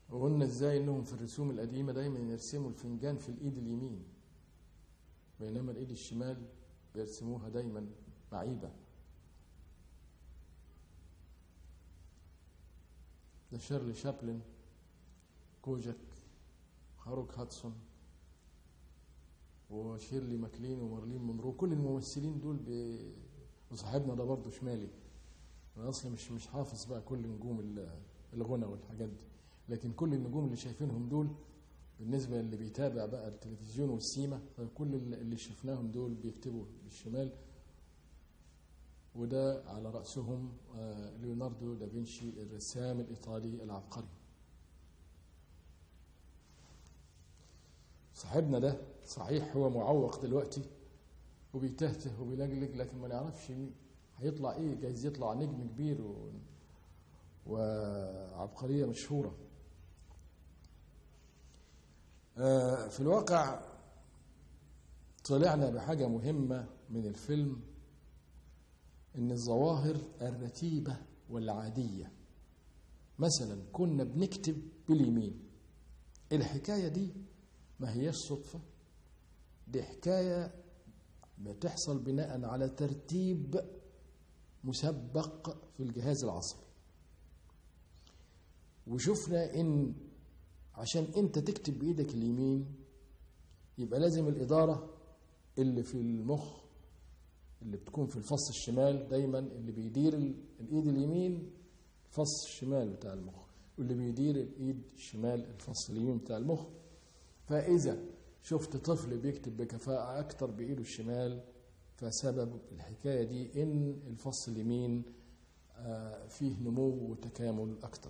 وقلنا ازاي انهم في الرسوم القديمه دايما يرسموا الفنجان في الايد اليمين بينما الايد الشمال بيرسموها دايما معيبه ده شيرلي شابلن كوجاك هاروك هاتسون وشيرلي ماكلين ومارلين مونرو كل الممثلين دول ب... وصاحبنا ده برضه شمالي انا اصلا مش مش حافظ بقى كل نجوم ال- الغنى والحاجات دي لكن كل النجوم اللي شايفينهم دول بالنسبه اللي بيتابع بقى التلفزيون والسيما فكل اللي اللي شفناهم دول بيكتبوا بالشمال وده على رأسهم آه، ليوناردو دافنشي الرسام الإيطالي العبقري صاحبنا ده صحيح هو معوق دلوقتي وبيتهته وبيلجلج لكن ما نعرفش مين هيطلع ايه جايز يطلع نجم كبير و... وعبقرية مشهورة آه، في الواقع طلعنا بحاجة مهمة من الفيلم ان الظواهر الرتيبة والعادية مثلا كنا بنكتب باليمين الحكاية دي ما هيش صدفة دي حكاية بتحصل بناء على ترتيب مسبق في الجهاز العصبي وشفنا ان عشان انت تكتب بايدك اليمين يبقى لازم الاداره اللي في المخ اللي بتكون في الفص الشمال دايما اللي بيدير ال- الايد اليمين الفص الشمال بتاع المخ واللي بيدير الايد الشمال الفص اليمين بتاع المخ فاذا شفت طفل بيكتب بكفاءه اكتر بايده الشمال فسبب الحكايه دي ان الفص اليمين آه، فيه نمو وتكامل اكتر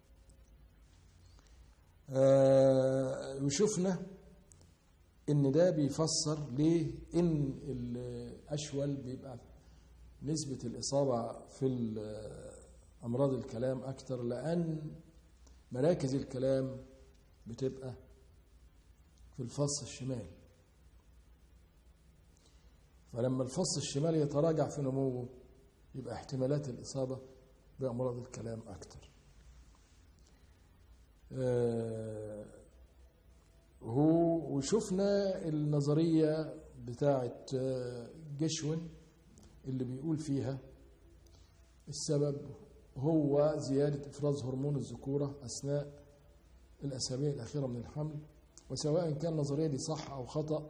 آه، وشفنا ان ده بيفسر ليه ان الاشول بيبقى نسبة الإصابة في ال- أمراض الكلام أكتر لأن مراكز الكلام بتبقى في الفص الشمال فلما الفص الشمالي يتراجع في نموه يبقى احتمالات الإصابة بأمراض الكلام أكتر آه، هو وشفنا النظرية بتاعة آه، جشون اللي بيقول فيها السبب هو زيادة إفراز هرمون الذكورة أثناء الأسابيع الأخيرة من الحمل وسواء كان النظرية دي صح أو خطأ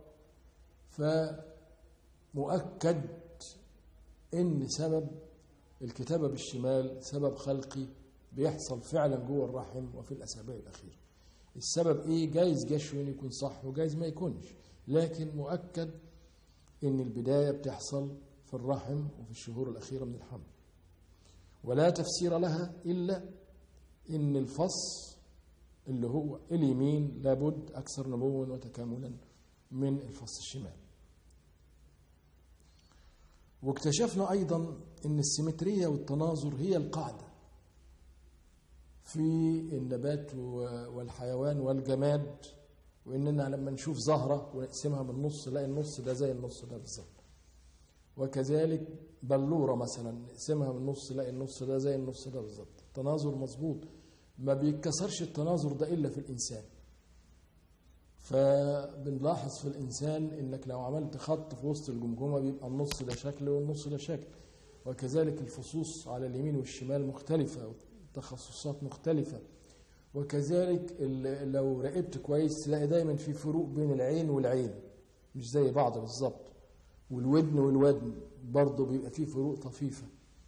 فمؤكد إن سبب الكتابة بالشمال سبب خلقي بيحصل فعلا جوه الرحم وفي الأسابيع الأخيرة السبب إيه جايز جشون يكون صح وجايز ما يكونش لكن مؤكد إن البداية بتحصل في الرحم وفي الشهور الأخيرة من الحمل ولا تفسير لها إلا إن الفص اللي هو اليمين لابد أكثر نموا وتكاملا من الفص الشمال واكتشفنا أيضا أن السيمترية والتناظر هي القاعدة في النبات والحيوان والجماد وإننا لما نشوف زهرة ونقسمها من نص نلاقي النص ده زي النص ده بالظبط وكذلك بلورة مثلا نقسمها من نص نلاقي النص ده زي النص ده بالظبط التناظر مظبوط ما بيتكسرش التناظر ده إلا في الإنسان فبنلاحظ في الإنسان إنك لو عملت خط في وسط الجمجمة بيبقى النص ده شكل والنص ده شكل وكذلك الفصوص على اليمين والشمال مختلفة تخصصات مختلفة وكذلك ال- لو راقبت كويس تلاقي دايما في فروق بين العين والعين مش زي بعض بالظبط والودن والودن برضه بيبقى فيه فروق طفيفة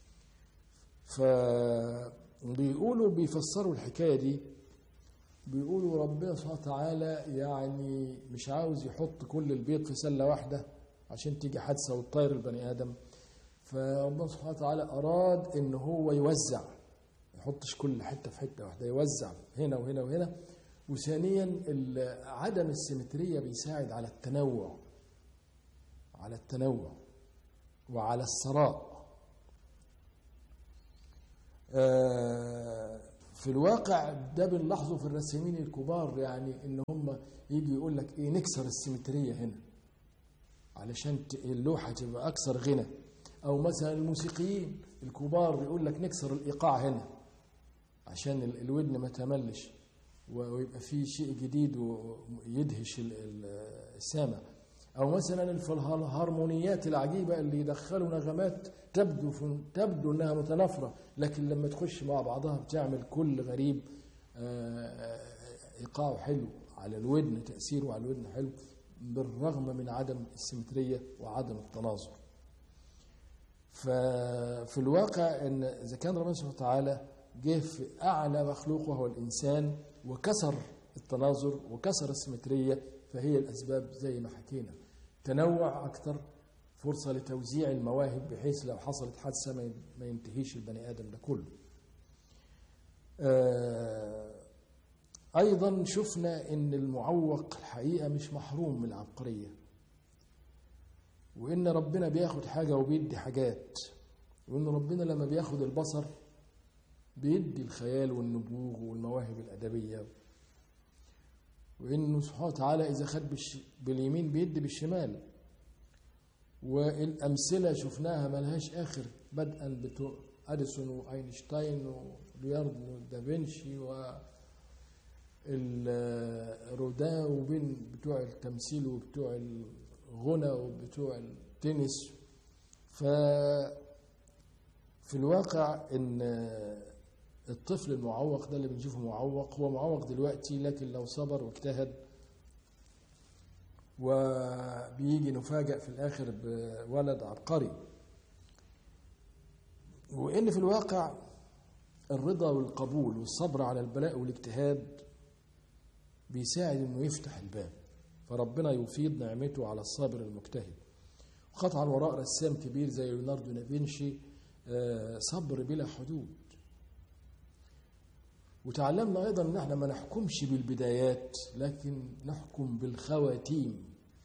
فبيقولوا بيفسروا الحكاية دي بيقولوا ربنا سبحانه وتعالى يعني مش عاوز يحط كل البيض في سلة واحدة عشان تيجي حادثة وتطير البني آدم فربنا سبحانه وتعالى أراد إن هو يوزع ما يحطش كل حتة في حتة واحدة يوزع هنا وهنا وهنا وثانيا ال- عدم السيمترية بيساعد على التنوع على التنوع وعلى الثراء آه، في الواقع ده بنلاحظه في الرسامين الكبار يعني ان هم يجي يقول لك ايه نكسر السيمتريه هنا علشان ت- اللوحه تبقى اكثر غنى او مثلا الموسيقيين الكبار يقول لك نكسر الايقاع هنا عشان ال- الودن ما تملش ويبقى فيه شيء جديد ويدهش ال- ال- السامع او مثلا في الهارمونيات العجيبه اللي يدخلوا نغمات تبدو في تبدو انها متنافره لكن لما تخش مع بعضها بتعمل كل غريب آه، آه، ايقاعه حلو على الودن تاثيره على الودن حلو بالرغم من عدم السيمتريه وعدم التناظر ففي الواقع ان اذا كان ربنا سبحانه وتعالى جه في اعلى مخلوق وهو الانسان وكسر التناظر وكسر السيمتريه فهي الاسباب زي ما حكينا تنوع اكثر فرصه لتوزيع المواهب بحيث لو حصلت حادثه ما ما ينتهيش البني ادم ده كله. آه، ايضا شفنا ان المعوق الحقيقه مش محروم من العبقريه. وان ربنا بياخد حاجه وبيدي حاجات. وان ربنا لما بياخد البصر بيدي الخيال والنبوغ والمواهب الادبيه. وانه سبحانه وتعالى اذا خد بالش... باليمين بيدي بالشمال. والامثله شفناها ملهاش اخر بدءا بتوع اديسون واينشتاين وليوناردو دافنشي و ال- رودان وبين بتوع التمثيل وبتوع الغنى وبتوع التنس ف في الواقع ان الطفل المعوق ده اللي بنشوفه معوق هو معوق دلوقتي لكن لو صبر واجتهد وبيجي نفاجأ في الآخر بولد عبقري وإن في الواقع الرضا والقبول والصبر على البلاء والاجتهاد بيساعد إنه يفتح الباب فربنا يفيض نعمته على الصابر المجتهد وقطعا وراء رسام كبير زي ليوناردو دافنشي آه، صبر بلا حدود وتعلمنا ايضا ان احنا ما نحكمش بالبدايات لكن نحكم بالخواتيم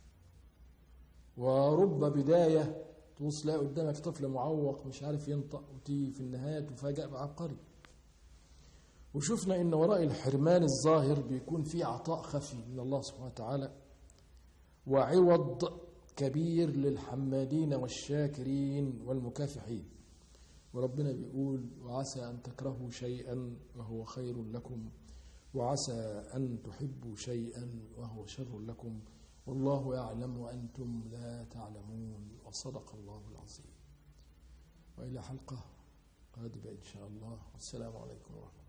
ورب بدايه تبص تلاقي قدامك طفل معوق مش عارف ينطق وتيجي في النهايه تفاجأ بعبقري وشفنا ان وراء الحرمان الظاهر بيكون في عطاء خفي من الله سبحانه وتعالى وعوض كبير للحمادين والشاكرين والمكافحين وربنا بيقول وعسى أن تكرهوا شيئا وهو خير لكم وعسى أن تحبوا شيئا وهو شر لكم والله يعلم وأنتم لا تعلمون وصدق الله العظيم وإلى حلقة قادمة إن شاء الله والسلام عليكم ورحمة الله